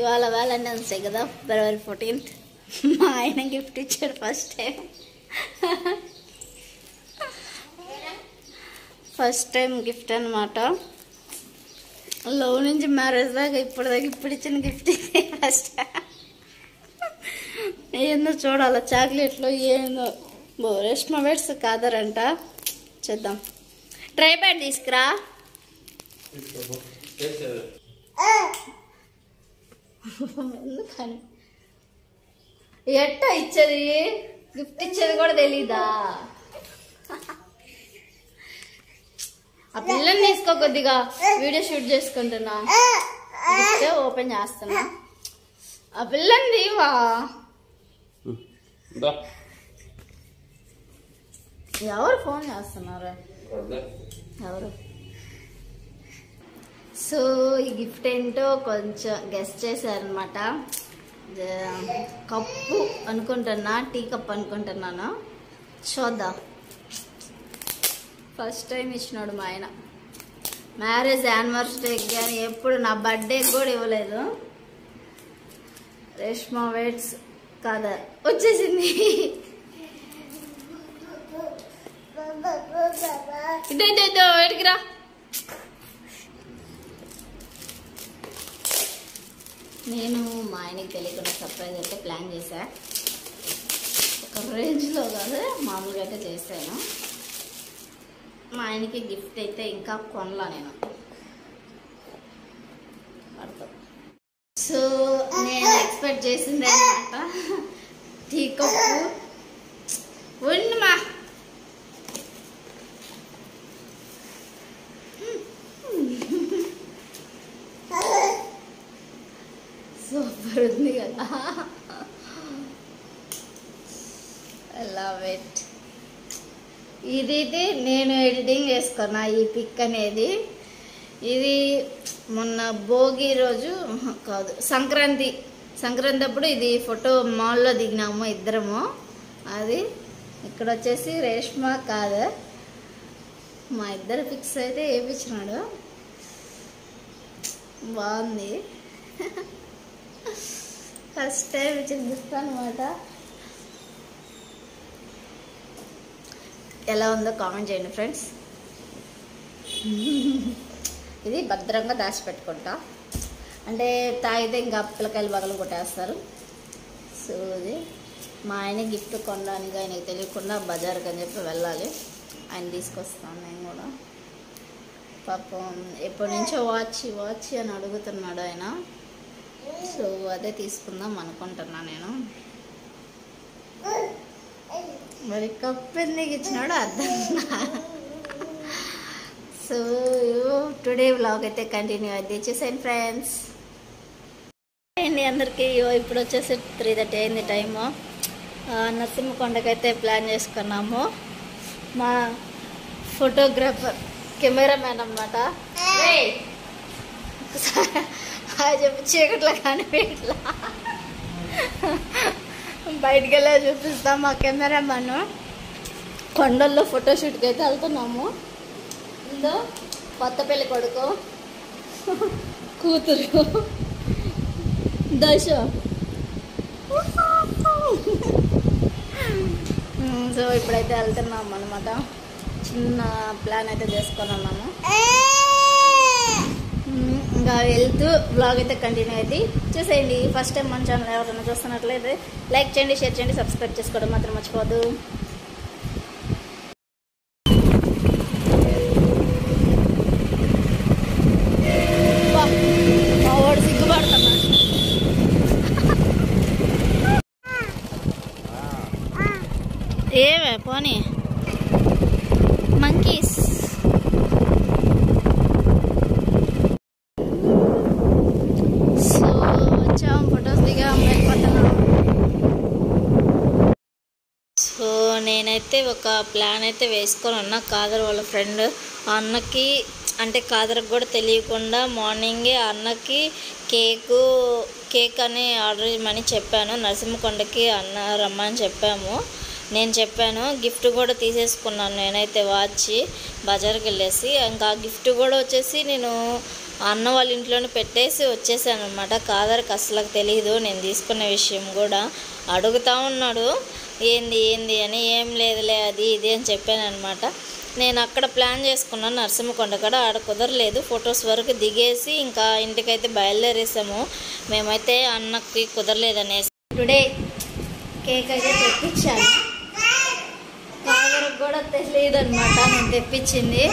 ఇవాళ Valentine's day కదా February fourteenth మా ఆయన గిఫ్ట్ ఇచ్చాడు first time first time gift అనమాట లవ్ నుంచి మ్యారేజ్ దాకా ఇప్పుడు దాకా ఇప్పుడు ఇచ్చిన గిఫ్ట్ ఫస్ట్ ఏందో చూడాలి చాక్లెట్లు ఏందో బో రెస్ట్ మొబైల్స్ కాదరంట చూద్దాం ట్రై ప్యాడ్ తీసుకురా ఎందుకని ఎట్ట ఇచ్చేది గిఫ్ట్ ఇచ్చేది కూడా తెలీదా ఆ పిల్లని తీసుకో కొద్దిగా వీడియో షూట్ చేసుకుంటున్నా గిఫ్ట్ ఓపెన్ చేస్తున్నా ఆ పిల్లని తీవా దా ఎవరు ఫోన్ చేస్తున్నారు ఎవరు సో ఈ గిఫ్ట్ ఏంటో కొంచెం గెస్ట్ చేశారనమాట కప్పు అనుకుంటున్నా టీ కప్ అనుకుంటున్నాను చూద్దాం ఫస్ట్ టైం ఇచ్చినాడు మా ఆయన మ్యారేజ్ యానివర్సరీకి కానీ ఎప్పుడు నా బర్త్డేకి కూడా ఇవ్వలేదు రేష్మా వెయిట్స్ కాదా వచ్చేసింది ఇదో ఇదో ఇదో ఎడికి రా నేను మా ఆయనకి తెలియకుండా సర్ప్రైజ్ అయితే ప్లాన్ చేశా ఒక రేంజ్లో కాదు మామూలుగా అయితే చేశాను మా ఆయనకి గిఫ్ట్ అయితే ఇంకా కొనలా నేను పడతాం సో నేను ఎక్స్పెక్ట్ చేసింది అనమాట టీ కప్పు ఉండమా సూపర్ ఉంది కదా లవ్ ఇట్ ఇది ఇది నేను ఎడిటింగ్ చేసుకున్నా ఈ పిక్ అనేది ఇది మొన్న భోగి రోజు కాదు సంక్రాంతి సంక్రాంతి అప్పుడు ఇది ఫోటో మాల్లో దిగినాము ఇద్దరము అది ఇక్కడ వచ్చేసి రేష్మా కాదు మా ఇద్దరు ఫిక్స్ అయితే వేయించినాడు బాగుంది ఫస్ట్ టైం ఇచ్చిన గిఫ్ట్ అనమాట ఎలా ఉందో కామెంట్ చేయండి ఫ్రెండ్స్ ఇది భద్రంగా దాచిపెట్టుకుంటా అంటే తాగితే ఇంకా పిల్లకాయలు బగలు కొట్టేస్తారు సో ఇది మా ఆయన గిఫ్ట్ కొనడానికి ఆయనకి తెలియకుండా బజార్కి అని చెప్పి వెళ్ళాలి ఆయన తీసుకొస్తాను నేను కూడా పాపం ఎప్పటి నుంచో వాచ్ వాచ్ అని అడుగుతున్నాడు ఆయన సో అదే తీసుకుందాం అనుకుంటున్నా నేను మరి కప్ ఎందుకు ఇచ్చినాడో అర్థం సో టుడే వ్లాగ్ అయితే కంటిన్యూ అయితే చూసాను ఫ్రెండ్స్ అండి అందరికీ ఇగో ఇప్పుడు వచ్చేసి త్రీ థర్టీ అయింది టైము నరసింహకొండకైతే ప్లాన్ చేసుకున్నాము మా ఫోటోగ్రాఫర్ కెమెరామ్యాన్ అనమాట హాయ్ చెప్పి చీకట్లో కానీ ఇట్లా బయటికి వెళ్ళే చూపిస్తాం మా కెమెరామ్యాన్ కొండల్లో ఫోటోషూట్కి అయితే వెళ్తున్నాము ఇందో కొత్త పెళ్లి కొడుకు కూతురు దశ సో ఇప్పుడైతే వెళ్తున్నాం అనమాట చిన్న ప్లాన్ అయితే చేసుకొని ఉన్నాము మ్మ్, ఇంకా వెళ్తూ బ్లాగ్ అయితే కంటిన్యూ అయితే చూసేయండి ఫస్ట్ టైం మన ఛానల్ ఎవరైనా చూస్తున్నట్లయితే లైక్ చేయండి షేర్ చేయండి సబ్స్క్రైబ్ చేసుకోవడం మాత్రం మర్చిపోదు వా, మా వాడు సిగ్గుపడుతున్నాడు ఏవే పోనీ మంకీస్ సో వచ్చాం ఫొటోస్ దిగాం వెళ్ళిపోతున్నాం సో నేనైతే ఒక ప్లాన్ అయితే వేసుకొని ఉన్నా కాదర్ వాళ్ళ ఫ్రెండ్ ఆ అన్నకి అంటే కాదర్కి కూడా తెలియకుండా మార్నింగే ఆ అన్నకి కేకు కేక్ అని ఆర్డర్ చేయమని చెప్పాను నరసింహకొండకి అన్న రమ్మని చెప్పాము నేను చెప్పాను గిఫ్ట్ కూడా తీసేసుకున్నాను నేనైతే వాచ్ బజార్కి వెళ్ళేసి ఇంకా ఆ గిఫ్ట్ కూడా వచ్చేసి నేను అన్న వాళ్ళ ఇంట్లోనే పెట్టేసి వచ్చేసాను అనమాట కాదరికి అసలు తెలియదు నేను తీసుకున్న విషయం కూడా అడుగుతా ఉన్నాడు ఏంది ఏంది అని ఏం లేదులే అది ఇది అని చెప్పాను అనమాట నేను అక్కడ ప్లాన్ చేసుకున్నాను నరసింహకొండ కాడ ఆడ కుదరలేదు ఫొటోస్ వరకు దిగేసి ఇంకా ఇంటికైతే బయలుదేరేసాము మేమైతే అన్నకి కుదరలేదనేసి టుడే కేక్ అయితే తెప్పించాను కాదరకు కూడా తెలియదు అనమాట నేను తెప్పించింది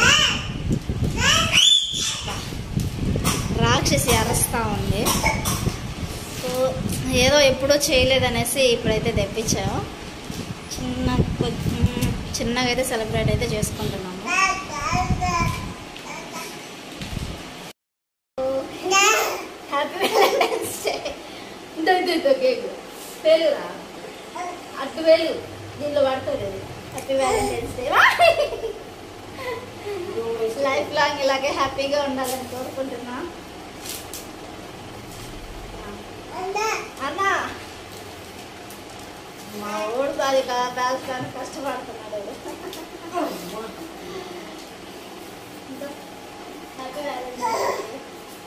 రాక్షసి అరస్తా ఉంది సో ఏదో ఎప్పుడో చేయలేదనేసి ఇప్పుడైతే తెప్పించాము చిన్న కొంచెం చిన్నగా అయితే సెలబ్రేట్ అయితే చేసుకుంటున్నాము హ్యాపీ వ్యాలంటైన్స్ డే ఇదో కేక్ పేరురా అటు వేలు దీనిలో పడుతుంది happy Valentine's day life long ఇలాగే హ్యాపీగా ఉండాలని కోరుకుంటున్నా అన్నా మా ఊడు అది పేల్చడానికి కష్టపడుతున్నాడు హ్యాపీ వ్యాలంటైన్స్ డే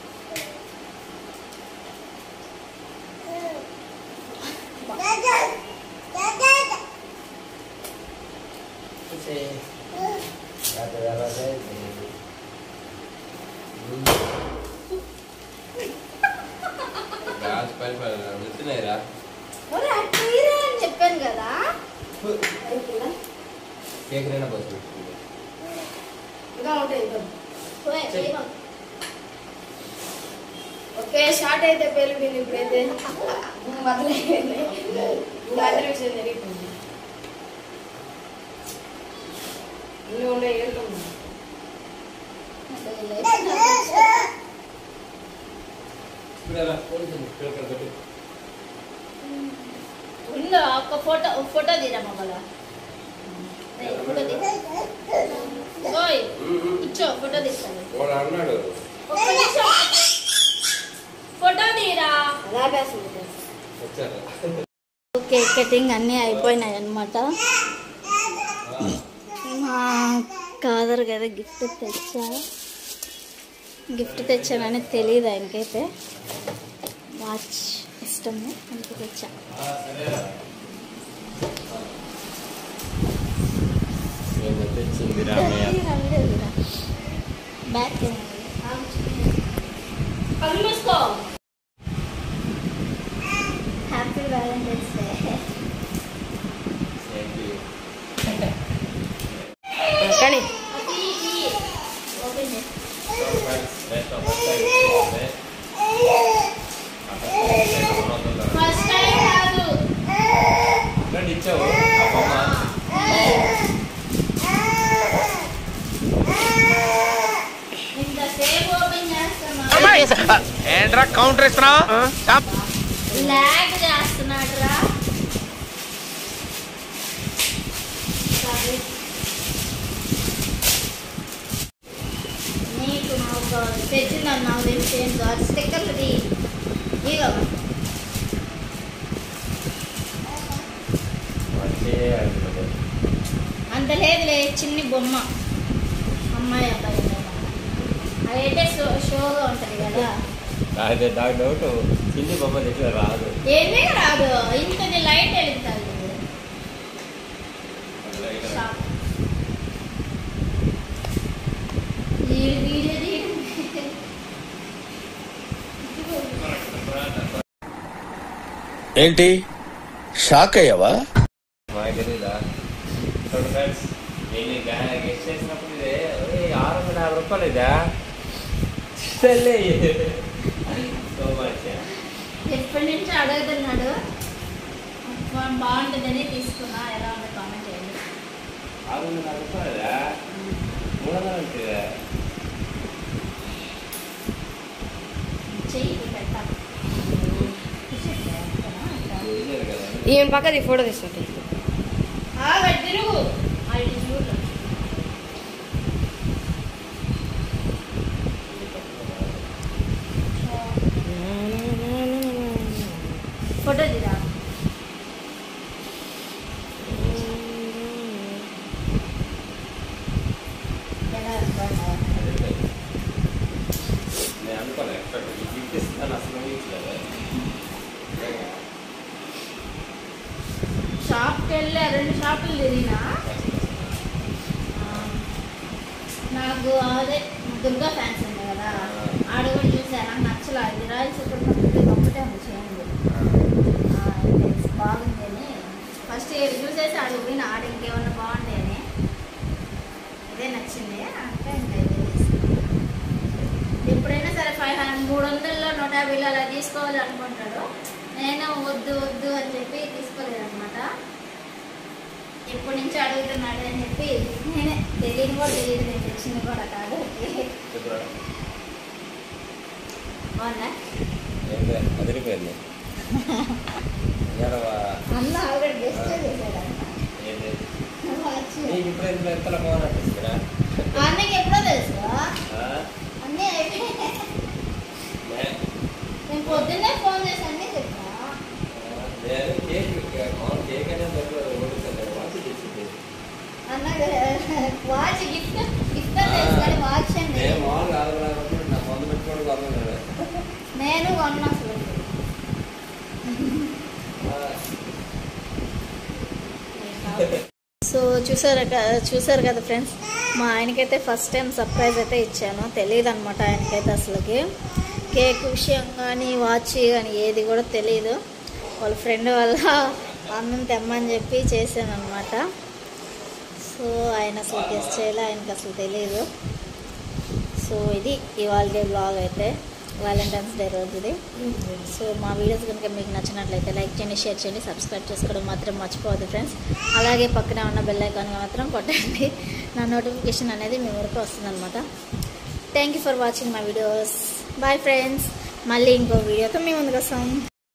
రాజు పని పని వెళ్తున్నాయిరా ఒరే, అటు తీరా అని చెప్పాను కదా కేక్ రైనా బస్సు పోయ్, పోయ్. ఓకే షార్ట్ అయితే పేలిపోయింది ఇప్పుడైతే మొదలైంది అందరి విషయం జరిగిపోయింది ఇల్లు ఉండే ఏడుతుంది ఇప్పుడు ఎలా పోలీసు కేక్ కట్టి ఉందో ఒక ఫోటో ఒక ఫోటో తీరా మమ్మల్ని ఫోటో తీ ఓయ్ ఇచ్చో ఫోటో తీస్తాను వాడు అన్నాడు ఒక్క నిమిషం ఫోటో తీరా అలాగేస్తుంది వచ్చారా కేక్ కటింగ్ అన్నీ అయిపోయినాయి అనమాట మా కాదరు కదా గిఫ్ట్ తెచ్చా గిఫ్ట్ తెచ్చానని తెలియదు ఆయనకైతే వాచ్ ఇష్టము అందుకే తెచ్చా నేను తెచ్చింది రామయ్య బ్యాక్ కళ్ళు మూసుకో హ్యాపీ వ్యాలంటైన్స్ డే కానీ ఓపెన్ చేసి ఫస్ట్ టైం కాదు ఇచ్చావు ఆ బొమ్మ ఇంతసేపు ఓపెన్ చేస్తున్నా ఏంట్రా కౌంటర్ ఇస్తున్నావు లాగ్ చేస్తున్నాడు రా నీకు నాకు తెచ్చిందని నాకు తెలిసి ఏం కాదు స్టిక్కర్లు తీ ఇగో వచ్చే అనుకుంటా. అంత లేదులే చిన్ని బొమ్మ అమ్మాయి అబ్బాయి అదైతే షో షోగా ఉంటుంది కదా నాకు నాకు డౌట్ చిన్ని బొమ్మ దగ్గర రాదు ఏందే రాదు ఇంతది లైట్ వెళ్తాది షాప్ వీడు వీడియో తీయడం ఏంటి షాక్ అయ్యావా మాకు తెలీదా చూడు ఫ్రెండ్స్ నేను గెస్ట్ చేసినప్పుడు ఇదే "ఒరేయ్, ఆరు వందల యాభై రూపాయలు ఇదా సర్లే సో మచ్ ఎప్పటి నుంచి అడుగుతున్నాడు అబ్బా, బాగుంటుందని తీసుకున్నా ఎలా ఉంది కామెంట్ చేయండి ఆరు వందల యాభై రూపాయలు మూడు వందలు ఉంటుందా చెయ్యి పెట్టాలి చూడలేదు కదా ఈయన పక్కది ఫోటో తీస్తుంది తిరుగు ఐదు చూడు ఫోటో తీరా రెండు షాపులు తిరిగినా ఆ, నాకు అదే దుర్గా ఫ్యాన్స్ ఉంది కదా ఆడ కూడా చూసాను నాకు నచ్చలే అది రాయల్ సూపర్ మార్కెట్ ఒకటే ఉంది చేయండి బాగుంది అని ఫస్ట్ ఇది చూసేసి ఆడ పోయిన ఆడ ఇంకేమన్నా బాగుంది అని ఇదే నచ్చింది అంటే ఇంకా ఇదే తీసుకున్నాను. ఎప్పుడైనా సరే ఫైవ్ హండ్రెడ్ మూడు వందల్లో నూట యాభైలో అలా తీసుకోవాలి అనుకుంటాడు నేను వద్దు వద్దు అని చెప్పి తీసుకోలేదు అనమాట ఎప్పటి నుంచి అడుగుతున్నాడు అని చెప్పి నేనే తెలియని కూడా తెలియదు నేను తెచ్చింది కూడా కాదు చెప్పురా. బాగుందా ఏంటి అదిరిపోయింది ఎడవా. అన్న ఆల్రెడీ బెస్ట్ చేశాడంట ఏంటి వాచ్. నీకు ఇప్పుడు ఎంత ఎంతలో ఫోన్ అనిపిస్తుందా అన్నకి ఎప్పుడో తెలుసు ఆ? అన్నీ అయిపోయాయి నే- నేను పొద్దున్నే ఫోన్ చేసి అన్నీ చెప్పా నేను కేక్ మామూలు కేక్ అనేది దగ్గర ఓడుతుంది వాచి తెచ్చింది అన్న వాచ్ గిఫ్ట్ గిఫ్ట్ అని తెలుసు కానీ వాచ్ అండి నేను మామూలుగా ఆరు రాకపోతే నా మందు పెట్టుకోవడం కొన్నాడు నేను కొన్నా అసలు సో చూసారు కదా చూసారు కదా ఫ్రెండ్స్ మా ఆయనకైతే ఫస్ట్ టైం సర్ప్రైజ్ అయితే ఇచ్చాను తెలియదు అనమాట ఆయనకైతే అసలుకి కేక్ విషయం కానీ వాచ్ కానీ ఏది కూడా తెలియదు వాళ్ళ ఫ్రెండ్ వల్ల అన్నం తెమ్మని చెప్పి చేశాను అనమాట సో ఆయన అసలు గెస్ట్ చేయలే ఆయనకి అసలు తెలియదు సో ఇది ఇవాళ బ్లాగ్ అయితే వ్యాలంటైన్స్ డే రోజు ఇది సో మా వీడియోస్ కనుక మీకు నచ్చినట్లయితే లైక్ చేయండి షేర్ చేయండి సబ్స్క్రైబ్ చేసుకోవడం మాత్రం మర్చిపోవద్దు ఫ్రెండ్స్ అలాగే పక్కనే ఉన్న బెల్ ఐకాన్ మాత్రం కొట్టండి నా నోటిఫికేషన్ అనేది మీ వరకు వస్తుందన్నమాట thank you for watching my videos bye friends మళ్ళీ ఇంకో వీడియోతో మీ ముందుకు వస్తాం